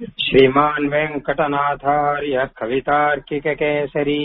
श्रीमान् वेङ्कटनाथार्य कवितार्किककेसरी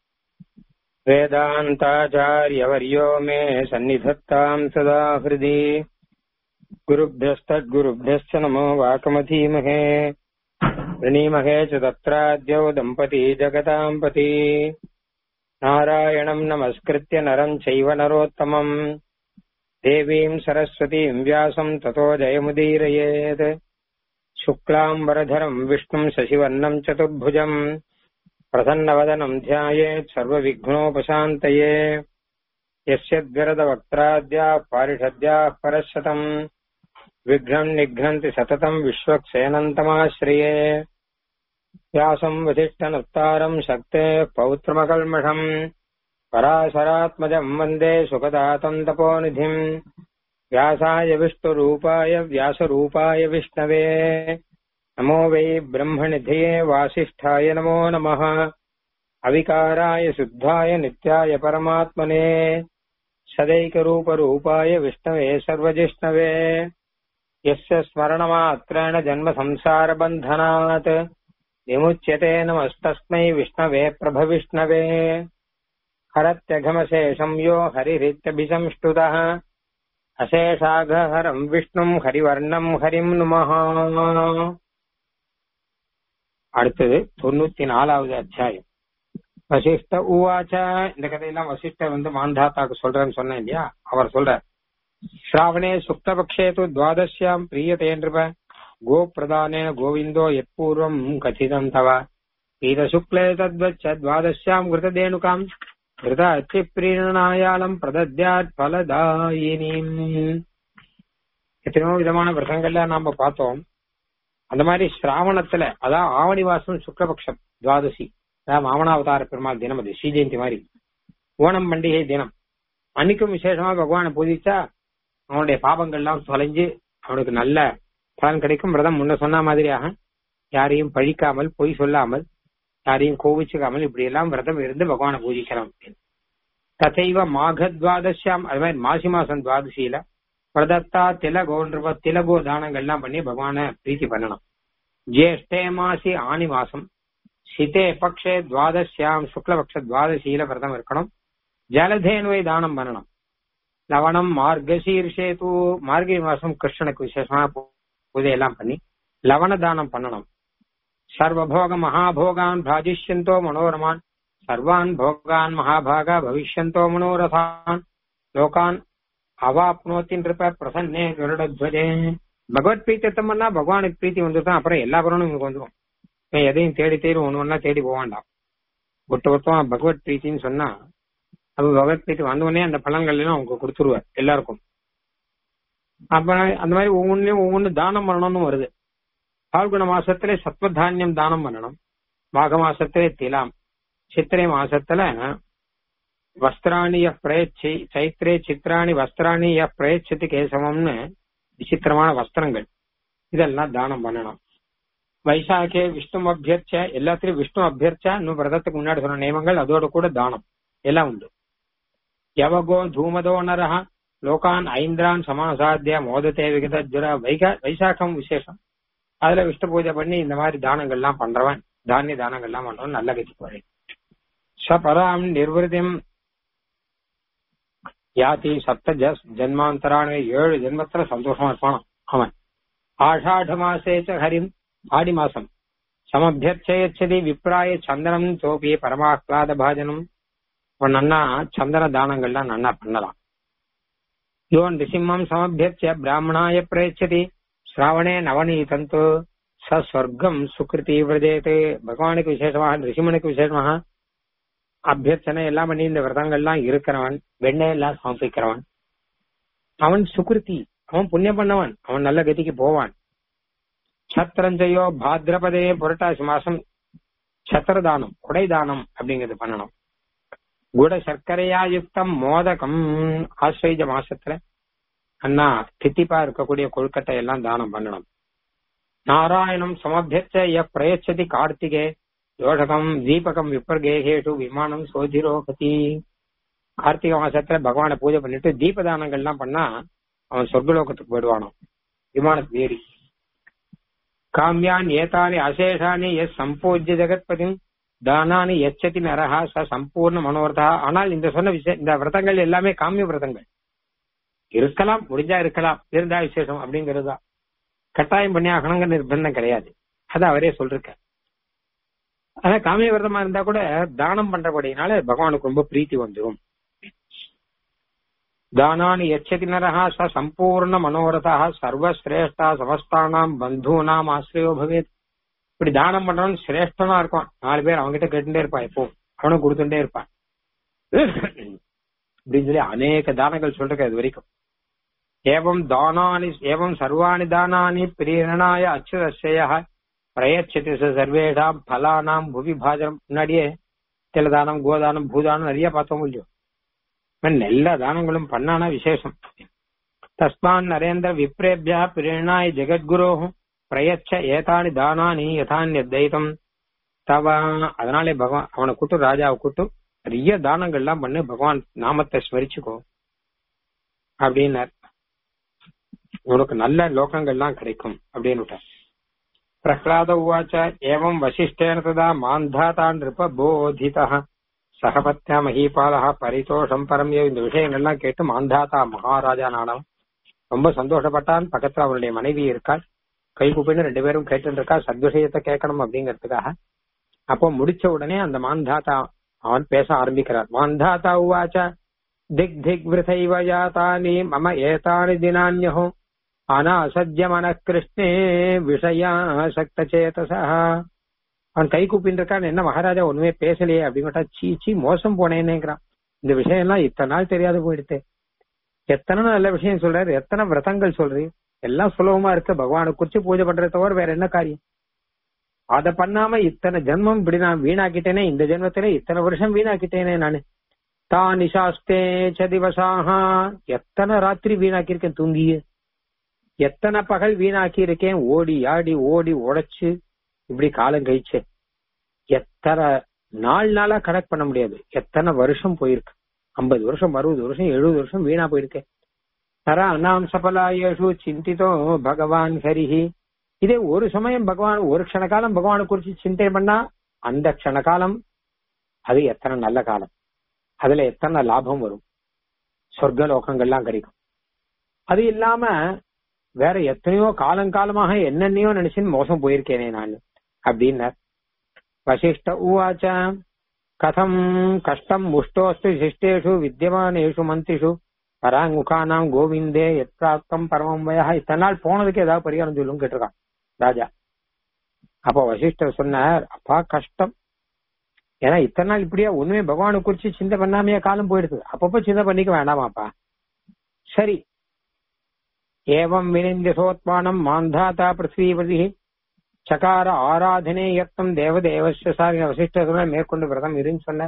वेदान्ताचार्यवर्यो मे सन्निधत्ताम् सदा हृदि गुरुभ्यस्तद्गुरुभ्यश्च नमो वाकमधीमहे प्रणीमहे च तत्राद्यौ दम्पती जगताम् पति नारायणम् नमस्कृत्य नरम् चैव नरोत्तमम् देवीम् सरस्वतीम् व्यासम् ततो जयमुदीरयेत् शुक्लाम्बरधरम् विष्णुम् शशिवर्णम् चतुर्भुजम् प्रसन्नवदनम् ध्यायेत् सर्वविघ्नोपशान्तये यस्य द्विरदवक्त्राद्याः पारिषद्याः परशतम् विघ्नम् निघ्नन्ति सततम् विश्वक्सेनन्तमाश्रिये व्यासम् वसिष्ठनत्तारम् शक्तेः पौत्रमकल्मषम् पराशरात्मजम् वन्दे सुखदातम् तपोनिधिम् व्यासाय विष्णुरूपाय व्यासरूपाय विष्णवे नमो वै ब्रह्मनिधये वासिष्ठाय नमो नमः अविकाराय शुद्धाय नित्याय परमात्मने सदैकरूपरूपाय विष्णवे सर्वजिष्णवे यस्य स्मरणमात्रेण जन्मसंसारबन्धनात् विमुच्यते नमस्तस्मै विष्णवे प्रभविष्णवे हरत्यघमशेषं यो हरिरित्यभिसंष्टुतः அசேஷாகஹரம் விஷ்ணும் ஹரிவர்ணம் ஹரிம் நுமஹ அடுத்தது தொண்ணூத்தி நாலாவது அத்தியாயம் வசிஷ்ட ஊவாச்ச இந்த கதையெல்லாம் வசிஷ்டர் வந்து மாந்தாத்தாக்கு சொல்றேன்னு சொன்னேன் இல்லையா அவர் சொல்றார் ஸ்ராவணே சுக்தபக்ஷே து துவாதசியாம் பிரியதே நிருப கோ பிரதானேன கோவிந்தோ எப்பூர்வம் கதிதம் தவ பீத சுக்லே தத்வச்ச துவாதசியாம் கிருததேனுகாம் கிருத அச்சி பிரீணனாயாலம் பிரதத்யாத் பலதாயினிம் எத்தனையோ விதமான விரதங்கள்ல நாம பார்த்தோம் அந்த மாதிரி சிராவணத்துல அதான் ஆவணி வாசம் சுக்லபக்ஷம் துவாதசி அதான் மாமனாவதார பெருமாள் தினம் அது ஸ்ரீ ஜெயந்தி மாதிரி ஓணம் பண்டிகை தினம் அன்னைக்கும் விசேஷமா பகவானை பூஜிச்சா அவனுடைய பாபங்கள்லாம் தொலைஞ்சு அவனுக்கு நல்ல பலன் கிடைக்கும் விரதம் முன்ன சொன்ன மாதிரியாக யாரையும் பழிக்காமல் பொய் சொல்லாமல் யாரையும் கோவிச்சுக்காமல் இப்படி எல்லாம் விரதம் இருந்து பகவானை பூஜிக்கலாம் தசைவ மாக துவாதசியாம் அது மாதிரி மாசி மாசம் துவாதசியில பிரதத்தா திலகோன்ற திலகோ தானங்கள்லாம் பண்ணி பகவான பிரீத்தி பண்ணணும் ஜேஷ்டே மாசி ஆணி மாசம் சிதே பக்ஷே துவாதசியாம் சுக்லபக்ஷ துவாதசியில விரதம் இருக்கணும் ஜலதேனுவை தானம் பண்ணணும் லவணம் மார்கசீர்ஷே தூ மார்கழி மாசம் கிருஷ்ணனுக்கு விசேஷமா பூஜையெல்லாம் பண்ணி லவண தானம் பண்ணணும் சர்வபோக மகாபோகான் பாஜிஷ்யந்தோ மனோரமான் சர்வான் போகான் மகாபாகா பவிஷ்யந்தோ மனோரதான் லோகான் அவாப்னோத்தி நிருப்ப பிரசன்னே கருடத்வஜே பகவத் பிரீத்தம் பண்ணா பகவானுக்கு பிரீத்தி வந்துதான் அப்புறம் எல்லா பலனும் இவனுக்கு வந்துடும் இவன் எதையும் தேடி தேடி ஒண்ணு ஒன்னா தேடி போவான்டாம் ஒட்டு ஒருத்தமா பகவத் பிரீத்தின்னு சொன்னா அப்ப பகவத் பிரீத்தி வந்தவொடனே அந்த பலன்கள் எல்லாம் அவங்க கொடுத்துருவார் எல்லாருக்கும் அப்ப அந்த மாதிரி ஒவ்வொன்றையும் ஒவ்வொன்னு தானம் பண்ணணும்னு வருது பால்குண மாசத்துல சத்வதானியம் தானம் பண்ணணும் மாக மாசத்திலே திலாம் சித்திரை மாசத்துல வஸ்திராணி ய பிரயச்சி சைத்திரே சித்திராணி வஸ்திராணி ய பிரயச்சதி கேசவம்னு விசித்திரமான வஸ்திரங்கள் இதெல்லாம் தானம் பண்ணணும் வைசாக்கே விஷ்ணு அபியர்ச்ச எல்லாத்திலையும் விஷ்ணு அபியர்ச்சா இன்னும் விரதத்துக்கு முன்னாடி சொன்ன நியமங்கள் அதோட கூட தானம் எல்லாம் உண்டு யவகோ தூமதோ நரஹ லோகான் ஐந்திரான் சமாசாத்திய மோதத்தே விகத ஜுர வைக வைசாக்கம் விசேஷம் அதுல விஷ்ணு பூஜை பண்ணி இந்த மாதிரி தானங்கள்லாம் பண்றவன் தானிய தானங்கள்லாம் பண்றவன் நல்ல கதி போறேன் சபராம் நிர்வൃതിம் யாதி சப்த ஜஸ் ஜென்மாந்தரான ஏழு ஜென்மத்துல சந்தோஷமா இருப்பான் அவன் ஆஷாட மாசேச்ச ஹரிம் ஆடி மாசம் சமபியர்ச்சயச்சதி விப்ராய சந்தனம் சோபி பரமாஹ்லாத பாஜனம் அவன் நன்னா சந்தன தானங்கள்லாம் நன்னா பண்ணலாம் யோன் ரிசிம்மம் சமபியர்ச்ச பிராமணாய பிரயச்சதி ஸ்ராவணே நவநீதந்தோ ச ஸ்வர்க்கம் சுகிருதி விரதேது பகவானுக்கு விசேஷமாக ரிஷிமனுக்கு விசேஷமாக அபியர்ச்சனை எல்லாம் பண்ணி இந்த விரதங்கள்லாம் இருக்கிறவன் வெண்ணெய் எல்லாம் சமர்ப்பிக்கிறவன் அவன் சுகிருதி அவன் புண்ணியம் பண்ணவன் அவன் நல்ல கதிக்கு போவான் சத்திரஞ்சயோ பாத்ரபதே புரட்டாசி மாசம் சத்திரதானம் குடைதானம் அப்படிங்கிறது பண்ணணும் குட சர்க்கரையா யுக்தம் மோதகம் ஆஸ்வைஜ மாசத்துல அண்ணா தித்திப்பா இருக்கக்கூடிய கொழுக்கட்டை எல்லாம் தானம் பண்ணணும் நாராயணம் சமபியச்ச ய பிரயச்சதி கார்த்திகே யோஷகம் தீபகம் விப்பர்கேகேஷு விமானம் சோதிரோகதி கார்த்திகை மாசத்துல பகவானை பூஜை பண்ணிட்டு தீபதானங்கள்லாம் பண்ணா அவன் சொர்க்கலோகத்துக்கு போயிடுவானோ விமானத்துக்கு ஏறி காமியான் ஏதானி அசேஷானி எஸ் சம்பூஜ்ய ஜெகத்பதிம் தானானி எச்சதி நரஹா ச சம்பூர்ண மனோர்த்தா ஆனால் இந்த சொன்ன விஷயம் இந்த விரதங்கள் எல்லாமே காமிய விரதங்கள் இருக்கலாம் முடிஞ்சா இருக்கலாம் இருந்தா விசேஷம் அப்படிங்கிறது தான் கட்டாயம் பண்ணி ஆகணுங்கிற நிர்பந்தம் கிடையாது அது அவரே சொல்லிருக்க ஆனா காமிய விரதமா இருந்தா கூட தானம் பண்றபடினால பகவானுக்கு ரொம்ப பிரீத்தி வந்துடும் தானானி எச்சதி நரஹா ச சம்பூர்ண மனோரதா சர்வசிரேஷ்டா சமஸ்தானாம் பந்தூனாம் ஆசிரியோ பவேத் இப்படி தானம் பண்றவன் சிரேஷ்டனா இருப்பான் நாலு பேர் அவன்கிட்ட கேட்டுட்டே இருப்பான் எப்போ அவனும் கொடுத்துட்டே இருப்பான் அப்படின்னு சொல்லி அநேக தானங்கள் சொல்றேன் இது வரைக்கும் ஏவம் தானானி ஏவம் சர்வாணி தானானி பிரேரணாய அச்சுதசய பிரயச்சதி சர்வேஷாம் பலானாம் புவி பாஜனம் முன்னாடியே திலதானம் கோதானம் பூதானம் நிறைய பார்த்தோம் இல்லையோ எல்லா தானங்களும் பண்ணானா விசேஷம் தஸ்மான் நரேந்திர விப்ரேபியா பிரேரணாய ஜெகத்குரோ பிரயச்ச ஏதானி தானானி யதான்யத்தைதம் தவ அதனாலே பகவான் அவனை கூட்டு ராஜாவை கூட்டு நிறைய தானங்கள்லாம் பண்ணு பகவான் நாமத்தை ஸ்மரிச்சுக்கோ அப்படின்னார் உனக்கு நல்ல லோகங்கள்லாம் கிடைக்கும் அப்படின்னு பிரஹ்லாத உவாச்ச ஏவம் வசிஷ்டேன ததா மாந்தாதா நிருப போதிதா சகபத்யா மஹீபாலா பரிதோஷம் பரம் இந்த விஷயங்கள்லாம் கேட்டு மாந்தாதா மகாராஜா நானவன் ரொம்ப சந்தோஷப்பட்டான் பக்கத்துல அவனுடைய மனைவி இருக்காள் கை கூப்பின்னு ரெண்டு பேரும் கேட்டு இருக்கா சத்விஷயத்தை கேட்கணும் அப்படிங்கறதுக்காக அப்போ முடிச்ச உடனே அந்த மாந்தாத்தா அவன் பேச ஆரம்பிக்கிறார் மாந்தாத்தா உவாச்ச திக் திக் விருதைவ யாத்தானி மம ஏதானி தினான்யோ ஆனா அசத்தியமான கிருஷ்ணே விஷயா சக்த சேதசா அவன் கை கூப்பின்னு இருக்கான் என்ன மகாராஜா ஒண்ணுமே பேசலையே அப்படின்னு சீ சீ மோசம் போனேன்னேங்கிறான் இந்த விஷயம் எல்லாம் இத்தனை நாள் தெரியாது போயிடுத்து எத்தனை நல்ல விஷயம் சொல்றாரு எத்தனை விரதங்கள் சொல்றீ எல்லாம் சுலபமா இருக்கு பகவானை குறிச்சு பூஜை பண்றத தவிர வேற என்ன காரியம் அத பண்ணாம இத்தனை ஜென்மம் இப்படி நான் வீணாக்கிட்டேனே இந்த ஜென்மத்திலே இத்தனை வருஷம் வீணாக்கிட்டேனே நானு தா நிசாஸ்தே ச திவசாகா எத்தனை ராத்திரி வீணாக்கியிருக்கேன் தூங்கிய எத்தனை பகல் வீணாக்கி இருக்கேன் ஓடி ஆடி ஓடி உடைச்சு இப்படி காலம் கழிச்சு எத்தனை நாள் நாளா கனெக்ட் பண்ண முடியாது எத்தனை வருஷம் போயிருக்கு ஐம்பது வருஷம் அறுபது வருஷம் எழுபது வருஷம் வீணா போயிருக்கேன் தரா அண்ணாம் சபலாயேஷு சிந்தித்தோ பகவான் ஹரிஹி இதே ஒரு சமயம் பகவான் ஒரு க்ஷண காலம் பகவானை குறிச்சு சிந்தை பண்ணா அந்த க்ஷண காலம் அது எத்தனை நல்ல காலம் அதுல எத்தனை லாபம் வரும் சொர்க்க லோகங்கள்லாம் கிடைக்கும் அது இல்லாம வேற எத்தனையோ காலங்காலமாக என்னென்னையோ நினைச்சுன்னு மோசம் போயிருக்கேனே நான் அப்படின்னார் வசிஷ்ட உவாச்ச கதம் கஷ்டம் முஷ்டோஸ்து சிஷ்டேஷு வித்தியமானேஷு மந்திஷு பராங்குகானாம் கோவிந்தே எத்ராத்தம் பரமம் வயா இத்தனை நாள் போனதுக்கு ஏதாவது பரிகாரம் சொல்லும் கேட்டிருக்கான் ராஜா அப்போ வசிஷ்டர் சொன்னார் அப்பா கஷ்டம் ஏன்னா இத்தனை நாள் இப்படியா ஒண்ணுமே பகவானை குறிச்சு சிந்தை பண்ணாமையா காலம் போயிடுது அப்பப்ப சிந்தை பண்ணிக்க வேண்டாமாப்பா சரி ஏவம் வினிந்திசோத்மானம் மாந்தாதா பிருத்விபதி சகார ஆராதனே யத்தம் தேவதேவஸ்ய சாரி வசிஷ்டர் மேற்கொண்டு விரதம் இருன்னு சொன்ன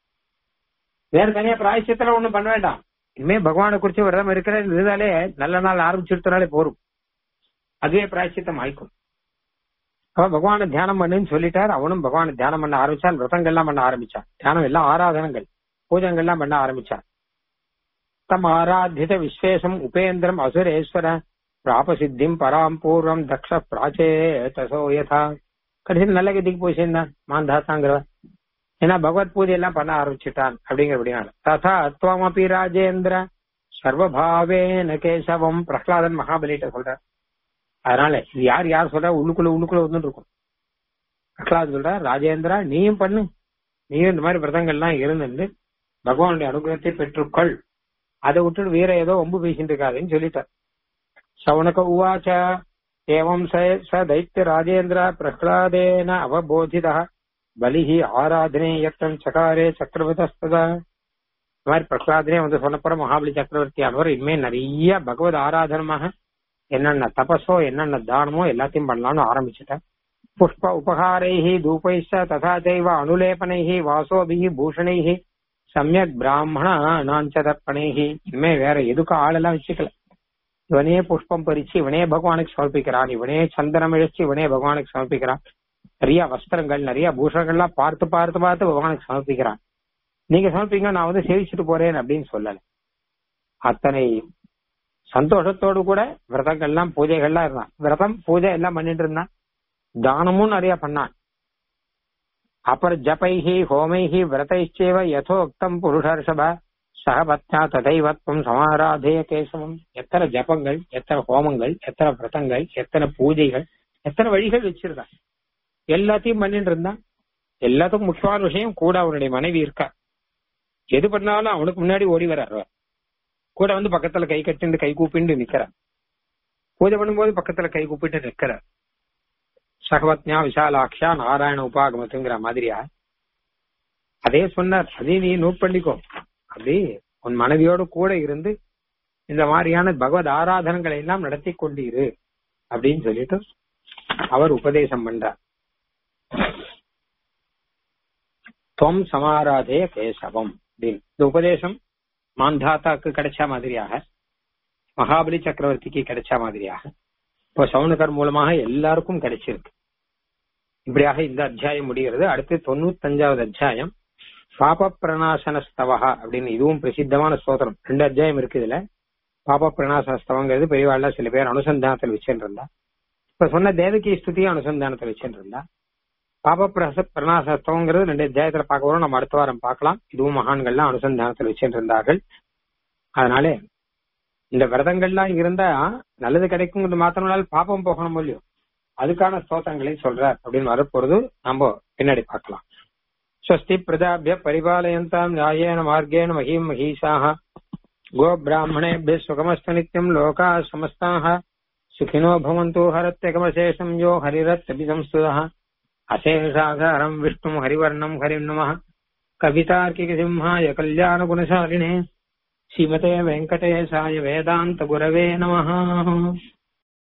வேற தனியா பிராயசியத்துல ஒண்ணும் பண்ண வேண்டாம் இனிமே பகவானை குறிச்சு விரதம் இருக்கிற இருந்தாலே நல்ல நாள் ஆரம்பிச்சுடுத்தனாலே போரும் அதுவே பிராயசித்தம் ஆயிக்கும் அவ பகவான தியானம் பண்ணுன்னு சொல்லிட்டார் அவனும் பகவான தியானம் பண்ண ஆரம்பிச்சான் விரதங்கள்லாம் பண்ண ஆரம்பிச்சான் தியானம் எல்லாம் ஆராதனங்கள் பூஜங்கள்லாம் பண்ண ஆரம்பிச்சான் தம் ஆராத்தித விஸ்வேஷம் உபேந்திரம் அசுரேஸ்வர பிராபசித்திம் பராம் பூர்வம் தக்ஷ பிராச்சேதசோ யதா கடைசியில் நல்ல கதிக்கு போய் சேர்ந்தான் மாந்தாத்தாங்கிற ஏன்னா பகவத் பூஜை எல்லாம் பண்ண ஆரம்பிச்சுட்டான் அப்படிங்கிறபடினால ததா துவமபி ராஜேந்திர சர்வபாவேன கேசவம் பிரஹ்லாதன் மகாபலிட்ட சொல்ற அதனால இது யார் யார் சொல்றா உள்ளுக்குள்ள உள்ளுக்குள்ள வந்து இருக்கும் பிரஹ்லாத் சொல்ற ராஜேந்திரா நீயும் பண்ணு நீயும் இந்த மாதிரி விரதங்கள்லாம் இருந்துட்டு பகவானுடைய அனுகிரகத்தை பெற்றுக்கொள் அதை விட்டுட்டு வேற ஏதோ ஒம்பு பேசிட்டு இருக்காதுன்னு சொல்லிட்டார் சவுனக உவாச்ச ஏவம் ச ச தைத்திய ராஜேந்திர பிரஹ்லாதேன அவபோதிதா பலிஹி ஆராதனே யத்தம் சகாரே சக்கரவர்த்தஸ்ததா இந்த மாதிரி பிரகலாதனே வந்து சொன்னப்புறம் மகாபலி சக்கரவர்த்தி அவர் இனிமே நிறைய பகவத் ஆராதனமாக என்னென்ன தபஸோ என்னென்ன தானமோ எல்லாத்தையும் பண்ணலாம்னு ஆரம்பிச்சுட்டேன் புஷ்ப உபகாரைஹி தூபைஷ ததா தெய்வ அனுலேபனைஹி வாசோபிஹி பூஷணைஹி சமயக் பிராமண நாஞ்சதர்ப்பணைஹி இனிமே வேற எதுக்கும் ஆளெல்லாம் வச்சுக்கல இவனே புஷ்பம் பறிச்சு இவனே பகவானுக்கு சமர்ப்பிக்கிறான் இவனே சந்தனம் இழைச்சு இவனே பகவானுக்கு சமர்ப்பிக்கிறான் நிறைய வஸ்திரங்கள் நிறைய பூஷங்கள்லாம் பார்த்து பார்த்து பார்த்து பகவானுக்கு சமர்ப்பிக்கிறான் நீங்க சமர்ப்பிங்க நான் வந்து சேவிச்சுட்டு போறேன் அப்படின்னு சொல்லல அத்தனை சந்தோஷத்தோடு கூட விரதங்கள்லாம் பூஜைகள்லாம் இருந்தான் விரதம் பூஜை எல்லாம் பண்ணிட்டு இருந்தான் தானமும் நிறைய பண்ணான் அப்புறம் ஜபைஹி ஹோமைஹி விரதைச்சேவ யதோக்தம் புருஷர்ஷப சகபத்யா ததைவத்வம் சமாராதேய கேசவம் எத்தனை ஜபங்கள் எத்தனை ஹோமங்கள் எத்தனை விரதங்கள் எத்தனை பூஜைகள் எத்தனை வழிகள் வச்சிருந்தான் எல்லாத்தையும் பண்ணிட்டு இருந்தான் எல்லாத்துக்கும் முக்கியமான விஷயம் கூட அவனுடைய மனைவி இருக்கா எது பண்ணாலும் அவனுக்கு முன்னாடி ஓடி வர்றார் அவர். கூட வந்து பக்கத்துல கை கட்டிண்டு கை கூப்பிண்டு நிக்கிறார் பூஜை பண்ணும்போது பக்கத்துல கை கூப்பிட்டு நிக்கிறார் சகவத்யா விஷாலாக்ஷா நாராயண உபாகமத்துங்கிற மாதிரியா அதே சொன்னார் அதே நீ நோட் பண்ணிக்கோ அப்படி உன் மனைவியோடு கூட இருந்து இந்த மாதிரியான பகவத் ஆராதனங்களை எல்லாம் நடத்தி கொண்டிரு அப்படின்னு சொல்லிட்டு அவர் உபதேசம் பண்றார் தொம் சமாராதே கேசவம் அப்படின்னு இந்த உபதேசம் மாந்தாத்தாக்கு கிடைச்ச மாதிரியாக மகாபலி சக்கரவர்த்திக்கு கிடைச்ச மாதிரியாக இப்போ சவுனகர் மூலமாக எல்லாருக்கும் கிடைச்சிருக்கு இப்படியாக இந்த அத்தியாயம் முடிகிறது அடுத்து தொண்ணூத்தஞ்சாவது அத்தியாயம் பாப பிரணாசன ஸ்தவகா அப்படின்னு இதுவும் பிரசித்தமான ஸ்தோத்திரம் ரெண்டு அத்தியாயம் இருக்கு இதுல பாப பிரணாசன ஸ்தவங்கிறது பெரியவாள்ல சில பேர் அனுசந்தானத்தில் வச்சுட்டு இருந்தா இப்ப சொன்ன தேவகி ஸ்துதியும் அனுசந்தானத்தில் வச்சுட்டு இருந்தா பாப பிரச பிரணாசஸ்தவங்கிறது ரெண்டு அத்தியாயத்துல பார்க்க வரும் நம்ம அடுத்த வாரம் பார்க்கலாம் இதுவும் மகான்கள்லாம் அனுசந்தானத்தில் வச்சுட்டு இருந்தார்கள் அதனால இந்த விரதங்கள்லாம் இருந்தா நல்லது கிடைக்குங்கிறது மாத்திரம்னால பாப்பம் போகணும் இல்லையோ அதுக்கான ஸ்தோத்திரங்களை சொல்றார் அப்படின்னு வரப்போறது நம்ம பின்னாடி பார்க்கலாம் ஸ்வஸ்தி பிரஜாபிய பரிபாலயந்தாம் நியாயேன மார்கேண மகீம் மகீஷாக கோ பிராமணேபிய சுகமஸ்து நித்யம் லோகா சமஸ்தாக சுகினோ பவந்து ஹரத்யகமசேஷம் யோ ஹரிரத்யபிதம் ஸ்துதः அசேஷாகாரம் விஷ்ணும் ஹரிவர்ணம் ஹரிம் நமः கவிதார்க்கிக சிம்ஹாய கல்யாண குணசாலினே ஸ்ரீமதே வெங்கடேசாய வேதாந்த குரவே நமः